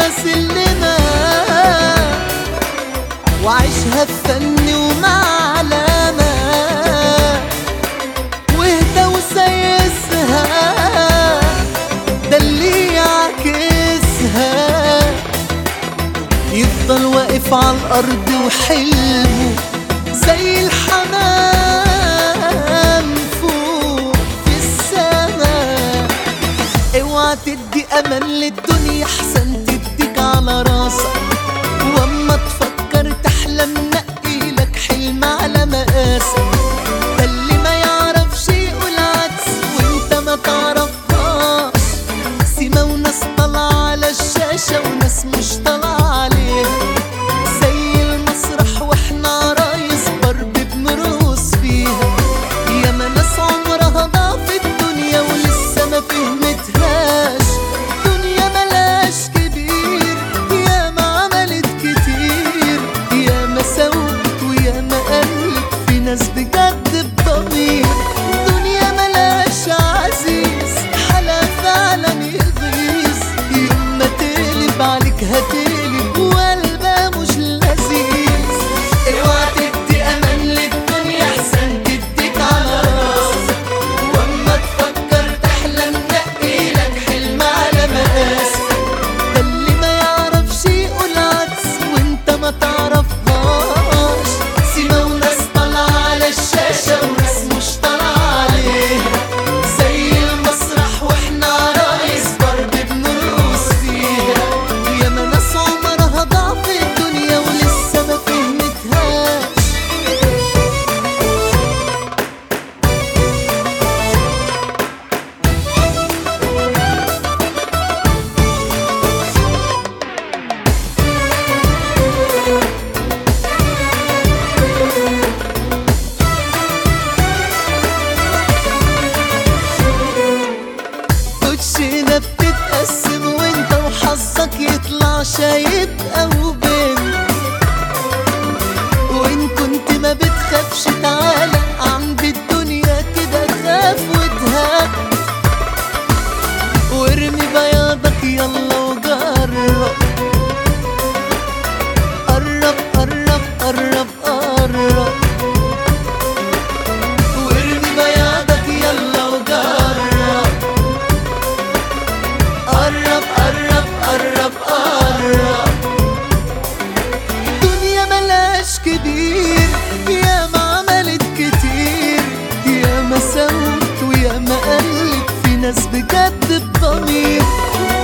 سلمة وعيشها بفن ومعلمة واهدى وسيسها ده اللي يعكسها يفضل واقف على الأرض وحلمه زي الحمام فوق في السماء اوعى تدي امان للدنيا احسن تديك على راسك واما تفكر تحلم نقي لك حلم على مقاسك ده اللي ما يعرفش يقول عكس وانت ما تعرفهاش سيما وناس طالعة على الشاشة وناس مش طالعة عليها زي المسرح واحنا عرايس ضرب بنرقص فيها ياما ناس عمرها ضعف الدنيا ولسه ما فهمتهاش دنيا ملاش كبير ياما عملت كتير ياما سوت وياما قلت في ناس بجد بضمير دنيا ملاش عزيز حلا فعلا يغيظ يوم ما تقلب عليك هتقلب وقلبها مش لذيذ اوعى تدي امان للدنيا احسن تديك على راسك واما تفكر تحلم نقي لك حلم على مقاسك ده اللي ما يعرفش يقول عكس وانت ما تعرفهاش سيما وناس طالعة على الشاشة وناس مش طالعة عليها زي المسرح واحنا عرايس ضرب بنرقص فيها ياما ناس عمرها ضعف الدنيا ولسه ما فهمتهاش كوتشينة بتتقسم وانت وحظك يطلع شايب او بنت وان كنت ما بتخافش تعالى عند الدنيا كده خاف وتهاب وارمي بياضك يلا وجرب قرب قرب قرب قرب وارمي بياضك يلا وجرب قرب قرب قرب قرب دنيا ملاش كبير يا ما عملت كتير يا ما سوت ويا ما قلت في ناس بجد بضمير